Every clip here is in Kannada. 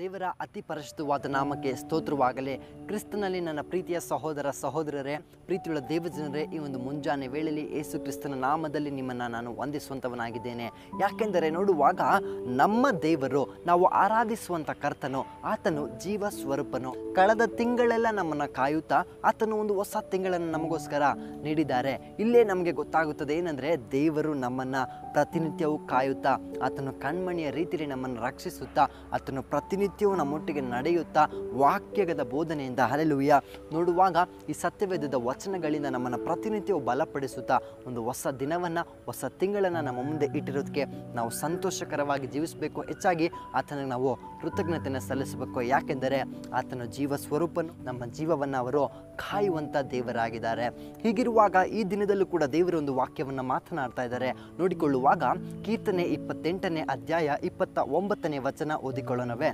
ದೇವರ ಅತಿ ಪರಿಶುದ್ಧವಾದ ನಾಮಕ್ಕೆ ಸ್ತೋತ್ರವಾಗಲಿ ಕ್ರಿಸ್ತನಲ್ಲಿ ನನ್ನ ಪ್ರೀತಿಯ ಸಹೋದರ ಸಹೋದರರೇ ಪ್ರೀತಿಯುಳ್ಳ ದೇವಜನರೇ ಈ ಒಂದು ಮುಂಜಾನೆ ವೇಳೆಯಲ್ಲಿ ಯೇಸು ಕ್ರಿಸ್ತನ ನಾಮದಲ್ಲಿ ನಿಮ್ಮನ್ನು ನಾನು ವಂದಿಸುವಂಥವನಾಗಿದ್ದೇನೆ ಯಾಕೆಂದರೆ ನೋಡುವಾಗ ನಮ್ಮ ದೇವರು ನಾವು ಆರಾಧಿಸುವಂಥ ಕರ್ತನು ಆತನು ಜೀವ ಸ್ವರೂಪನು ಕಳೆದ ತಿಂಗಳೆಲ್ಲ ನಮ್ಮನ್ನು ಕಾಯುತ್ತಾ ಆತನು ಒಂದು ಹೊಸ ತಿಂಗಳನ್ನು ನಮಗೋಸ್ಕರ ನೀಡಿದ್ದಾರೆ ಇಲ್ಲೇ ನಮಗೆ ಗೊತ್ತಾಗುತ್ತದೆ ಏನಂದರೆ ದೇವರು ನಮ್ಮನ್ನು ಪ್ರತಿನಿತ್ಯವೂ ಕಾಯುತ್ತಾ ಆತನು ಕಣ್ಮಣಿಯ ರೀತಿಯಲ್ಲಿ ನಮ್ಮನ್ನು ರಕ್ಷಿಸುತ್ತಾ ಆತನು ಪ್ರತಿನಿತ್ಯವೂ ನಮ್ಮೊಟ್ಟಿಗೆ ನಡೆಯುತ್ತಾ ವಾಕ್ಯಗದ ಬೋಧನೆಯಿಂದ ಹಲೆಲುಯ್ಯ ನೋಡುವಾಗ ಈ ಸತ್ಯವೇದದ ವಚನಗಳಿಂದ ನಮ್ಮನ್ನು ಪ್ರತಿನಿತ್ಯವೂ ಬಲಪಡಿಸುತ್ತಾ ಒಂದು ಹೊಸ ದಿನವನ್ನು ಹೊಸ ತಿಂಗಳನ್ನು ನಮ್ಮ ಮುಂದೆ ಇಟ್ಟಿರೋದಕ್ಕೆ ನಾವು ಸಂತೋಷಕರವಾಗಿ ಜೀವಿಸಬೇಕು ಹೆಚ್ಚಾಗಿ ಆತನಿಗೆ ನಾವು ಕೃತಜ್ಞತೆಯನ್ನು ಸಲ್ಲಿಸಬೇಕು ಯಾಕೆಂದರೆ ಆತನ ಜೀವ ಸ್ವರೂಪನು ನಮ್ಮ ಜೀವವನ್ನು ಅವರು ಕಾಯುವಂಥ ದೇವರಾಗಿದ್ದಾರೆ ಹೀಗಿರುವಾಗ ಈ ದಿನದಲ್ಲೂ ಕೂಡ ದೇವರ ಒಂದು ವಾಕ್ಯವನ್ನು ಮಾತನಾಡ್ತಾ ಇದ್ದಾರೆ ನೋಡಿಕೊಳ್ಳುವಾಗ ಕೀರ್ತನೆ ಇಪ್ಪತ್ತೆಂಟನೇ ಅಧ್ಯಾಯ ಇಪ್ಪತ್ತ ಒಂಬತ್ತನೇ ವಚನ ಓದಿಕೊಳ್ಳೋಣವೇ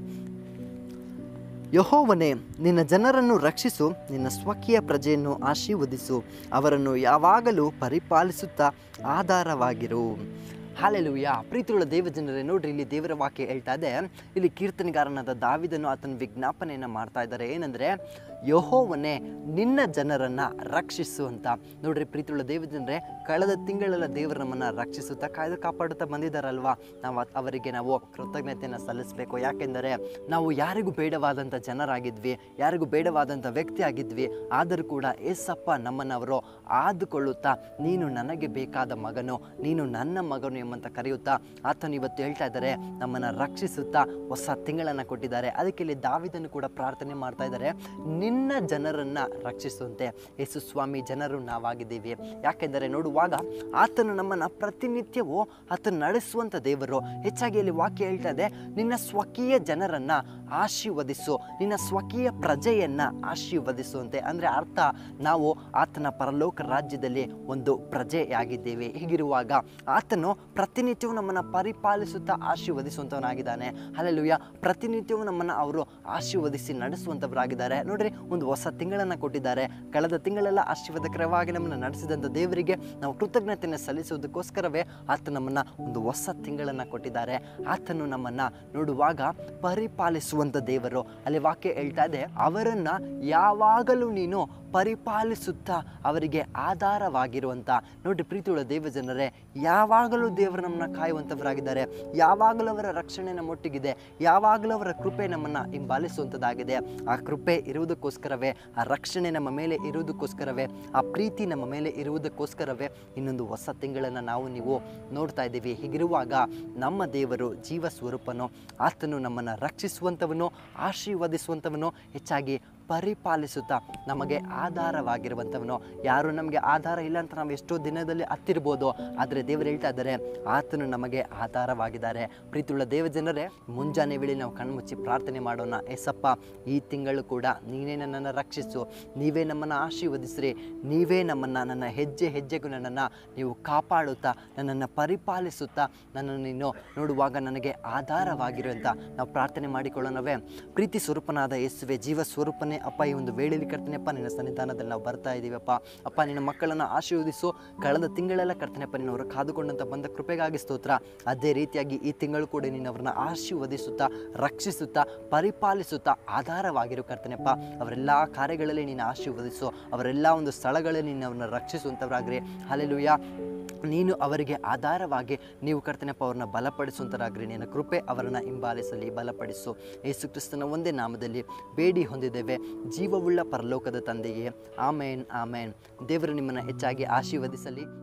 ಯಹೋವನೇ ನಿನ್ನ ಜನರನ್ನು ರಕ್ಷಿಸು ನಿನ್ನ ಸ್ವಕೀಯ ಪ್ರಜೆಯನ್ನು ಆಶೀರ್ವದಿಸು ಅವರನ್ನು ಯಾವಾಗಲೂ ಪರಿಪಾಲಿಸುತ್ತಾ ಆಧಾರವಾಗಿರು ಹಾಲೆಲುಯ್ಯ ಪ್ರೀತಿಯುಳ್ಳ ದೇವಜನರೇ ನೋಡ್ರಿ ಇಲ್ಲಿ ದೇವರ ವಾಕ್ಯ ಹೇಳ್ತಾ ಇದೆ ಇಲ್ಲಿ ಕೀರ್ತನೆಗಾರನಾದ ದಾವಿದನು ಆತನ ವಿಜ್ಞಾಪನೆಯನ್ನು ಮಾಡ್ತಾ ಇದ್ದಾರೆ ಏನಂದರೆ ಯಹೋವನೇ ನಿನ್ನ ಜನರನ್ನು ರಕ್ಷಿಸು ಅಂತ ನೋಡ್ರಿ ಪ್ರೀತಿಯುಳ್ಳ ದೇವಜನರೇ ಕಳೆದ ತಿಂಗಳೆಲ್ಲ ದೇವರು ನಮ್ಮನ್ನು ರಕ್ಷಿಸುತ್ತಾ ಕಾಯ್ದು ಕಾಪಾಡುತ್ತಾ ಬಂದಿದ್ದಾರಲ್ವಾ ನಾವು ಅತ್- ಅವರಿಗೆ ನಾವು ಕೃತಜ್ಞತೆಯನ್ನು ಸಲ್ಲಿಸಬೇಕು ಯಾಕೆಂದರೆ ನಾವು ಯಾರಿಗೂ ಬೇಡವಾದಂಥ ಜನರಾಗಿದ್ವಿ ಯಾರಿಗೂ ಬೇಡವಾದಂಥ ವ್ಯಕ್ತಿ ಆಗಿದ್ವಿ ಆದರೂ ಕೂಡ ಏಸಪ್ಪ ನಮ್ಮನ್ನು ಅವರು ಆದುಕೊಳ್ಳುತ್ತಾ ನೀನು ನನಗೆ ಬೇಕಾದ ಮಗನು ನೀನು ನನ್ನ ಮಗನು ಎಂಬಂತ ಕರೆಯುತ್ತಾ ಆತನು ಇವತ್ತು ಹೇಳ್ತಾ ಇದ್ದಾರೆ ನಮ್ಮನ್ನು ರಕ್ಷಿಸುತ್ತಾ ಹೊಸ ತಿಂಗಳನ್ನು ಕೊಟ್ಟಿದ್ದಾರೆ ಅದಕ್ಕೆ ಇಲ್ಲಿ ದಾವಿದನ್ನು ಕೂಡ ಪ್ರಾರ್ಥನೆ ಮಾಡ್ತಾ ಇದ್ದಾರೆ ನಿನ್ನ ಜನರನ್ನು ರಕ್ಷಿಸುವಂತೆ ಯೇಸು ಸ್ವಾಮಿ ಜನರು ನಾವಾಗಿದ್ದೀವಿ ಯಾಕೆಂದರೆ ನೋಡುವಾಗ ಆತನು ನಮ್ಮನ್ನು ಪ್ರತಿನಿತ್ಯವೂ ಆತನು ನಡೆಸುವಂಥ ದೇವರು ಹೆಚ್ಚಾಗಿ ಇಲ್ಲಿ ವಾಕ್ಯ ಹೇಳ್ತಾ ಇದೆ ನಿನ್ನ ಸ್ವಕೀಯ ಜನರನ್ನು ಆಶೀರ್ವದಿಸು ನಿನ್ನ ಸ್ವಕೀಯ ಪ್ರಜೆಯನ್ನು ಆಶೀರ್ವದಿಸುವಂತೆ ಅಂದರೆ ಅರ್ಥ ನಾವು ಆತನ ಪರಲೋಕ ರಾಜ್ಯದಲ್ಲಿ ಒಂದು ಪ್ರಜೆಯಾಗಿದ್ದೇವೆ ಹೀಗಿರುವಾಗ ಆತನು ಪ್ರತಿನಿತ್ಯವೂ ನಮ್ಮನ್ನು ಪರಿಪಾಲಿಸುತ್ತಾ ಆಶೀರ್ವದಿಸುವಂಥವನಾಗಿದ್ದಾನೆ ಅಲ್ಲೆಲ್ಲೂಯ್ಯ ಪ್ರತಿನಿತ್ಯವೂ ನಮ್ಮನ್ನು ಅವರು ಆಶೀರ್ವದಿಸಿ ನಡೆಸುವಂಥವರಾಗಿದ್ದಾರೆ ನೋಡ್ರಿ ಒಂದು ಹೊಸ ತಿಂಗಳನ್ನು ಕೊಟ್ಟಿದ್ದಾರೆ ಕಳೆದ ತಿಂಗಳೆಲ್ಲ ಆಶೀರ್ವಾದಕರವಾಗಿ ನಮ್ಮನ್ನು ನಡೆಸಿದಂಥ ದೇವರಿಗೆ ನಾವು ಕೃತಜ್ಞತೆಯನ್ನು ಸಲ್ಲಿಸುವುದಕ್ಕೋಸ್ಕರವೇ ಆತ ನಮ್ಮನ್ನು ಒಂದು ಹೊಸ ತಿಂಗಳನ್ನು ಕೊಟ್ಟಿದ್ದಾರೆ ಆತನು ನಮ್ಮನ್ನು ನೋಡುವಾಗ ಪರಿಪಾಲಿಸುವಂಥ ದೇವರು ಅಲ್ಲಿ ವಾಕ್ಯ ಹೇಳ್ತಾ ಇದೆ ಅವರನ್ನು ಯಾವಾಗಲೂ ನೀನು ಪರಿಪಾಲಿಸುತ್ತಾ ಅವರಿಗೆ ಆಧಾರವಾಗಿರುವಂಥ ನೋಡಿ ಪ್ರೀತಿಯುಳ್ಳ ದೇವಜನರೇ ಯಾವಾಗಲೂ ದೇವರು ನಮ್ಮನ್ನ ಕಾಯುವಂಥವರಾಗಿದ್ದಾರೆ ಯಾವಾಗಲೂ ಅವರ ರಕ್ಷಣೆ ನಮ್ಮೊಟ್ಟಿಗಿದೆ ಯಾವಾಗಲೂ ಅವರ ಕೃಪೆ ನಮ್ಮನ್ನು ಹಿಂಬಾಲಿಸುವಂಥದ್ದಾಗಿದೆ ಆ ಕೃಪೆ ಇರುವುದಕ್ಕೋಸ್ಕರವೇ ಆ ರಕ್ಷಣೆ ನಮ್ಮ ಮೇಲೆ ಇರುವುದಕ್ಕೋಸ್ಕರವೇ ಆ ಪ್ರೀತಿ ನಮ್ಮ ಮೇಲೆ ಇರುವುದಕ್ಕೋಸ್ಕರವೇ ಇನ್ನೊಂದು ಹೊಸ ತಿಂಗಳನ್ನು ನಾವು ನೀವು ನೋಡ್ತಾ ಇದ್ದೀವಿ ಹೀಗಿರುವಾಗ ನಮ್ಮ ದೇವರು ಜೀವ ಸ್ವರೂಪನು ಆತನು ನಮ್ಮನ್ನು ರಕ್ಷಿಸುವಂಥವನು ಆಶೀರ್ವದಿಸುವಂಥವನು ಹೆಚ್ಚಾಗಿ ಪರಿಪಾಲಿಸುತ್ತಾ ನಮಗೆ ಆಧಾರವಾಗಿರುವಂಥವನು ಯಾರು ನಮಗೆ ಆಧಾರ ಇಲ್ಲ ಅಂತ ನಾವು ಎಷ್ಟೋ ದಿನದಲ್ಲಿ ಹತ್ತಿರ್ಬೋದು ಆದರೆ ದೇವರು ಹೇಳ್ತಾ ಇದ್ದಾರೆ ಆತನು ನಮಗೆ ಆಧಾರವಾಗಿದ್ದಾರೆ ಪ್ರೀತಿಯುಳ್ಳ ದೇವಜನರೇ ಮುಂಜಾನೆ ವೇಳೆ ನಾವು ಕಣ್ಮುಚ್ಚಿ ಪ್ರಾರ್ಥನೆ ಮಾಡೋಣ ಎಸಪ್ಪ ಈ ತಿಂಗಳು ಕೂಡ ನೀನೇ ನನ್ನನ್ನು ರಕ್ಷಿಸು ನೀವೇ ನಮ್ಮನ್ನು ಆಶೀರ್ವದಿಸ್ರಿ ನೀವೇ ನಮ್ಮನ್ನು ನನ್ನ ಹೆಜ್ಜೆ ಹೆಜ್ಜೆಗೂ ನನ್ನನ್ನು ನೀವು ಕಾಪಾಡುತ್ತಾ ನನ್ನನ್ನು ಪರಿಪಾಲಿಸುತ್ತಾ ನನ್ನನ್ನು ನೀನು ನೋಡುವಾಗ ನನಗೆ ಆಧಾರವಾಗಿರುವಂಥ ನಾವು ಪ್ರಾರ್ಥನೆ ಮಾಡಿಕೊಳ್ಳೋಣವೇ ಪ್ರೀತಿ ಸ್ವರೂಪನಾದ ಯೇಸುವೆ ಜೀವ ಸ್ವರೂಪನೇ ಅಪ್ಪ ಈ ಒಂದು ವೇಳೆಯಲ್ಲಿ ಕರ್ತನೆಯಪ್ಪ ನಿನ್ನ ಸನ್ನಿಧಾನದಲ್ಲಿ ನಾವು ಬರ್ತಾ ಇದ್ದೀವಪ್ಪ ಅಪ್ಪ ನಿನ್ನ ಮಕ್ಕಳನ್ನು ಆಶೀರ್ವದಿಸು ಕಳೆದ ತಿಂಗಳೆಲ್ಲ ಕರ್ತನೆಯಪ್ಪ ನಿನ್ನವರು ಕಾದುಕೊಂಡಂತ ಬಂದ ಕೃಪೆಗಾಗಿ ಸ್ತೋತ್ರ ಅದೇ ರೀತಿಯಾಗಿ ಈ ತಿಂಗಳು ಕೂಡ ನೀನವ್ರನ್ನ ಆಶೀರ್ವದಿಸುತ್ತಾ ರಕ್ಷಿಸುತ್ತಾ ಪರಿಪಾಲಿಸುತ್ತಾ ಆಧಾರವಾಗಿರು ಕರ್ತನೆಯಪ್ಪ ಅವರೆಲ್ಲ ಕಾರ್ಯಗಳಲ್ಲಿ ನೀನು ಆಶೀರ್ವದಿಸು ಅವರೆಲ್ಲ ಒಂದು ಸ್ಥಳಗಳಲ್ಲಿ ನೀನು ಅವ್ರನ್ನ ರಕ್ಷಿಸುವಂಥವ್ರಾಗ್ರಿ ಅಲ್ಲೆಲುಯ್ಯ ನೀನು ಅವರಿಗೆ ಆಧಾರವಾಗಿ ನೀವು ಕರ್ತನೆಪ್ಪ ಅವ್ರನ್ನ ಬಲಪಡಿಸುವಂಥರಾಗ್ರಿ ನಿನ್ನ ಕೃಪೆ ಅವರನ್ನು ಹಿಂಬಾಲಿಸಲಿ ಬಲಪಡಿಸು ಯೇಸು ಕ್ರಿಸ್ತನ ಒಂದೇ ನಾಮದಲ್ಲಿ ಬೇಡಿ ಹೊಂದಿದ್ದೇವೆ ಜೀವವುಳ್ಳ ಪರಲೋಕದ ತಂದೆಯೇ ಆಮೇನ್ ಆಮೇನ್ ದೇವರು ನಿಮ್ಮನ್ನು ಹೆಚ್ಚಾಗಿ ಆಶೀರ್ವದಿಸಲಿ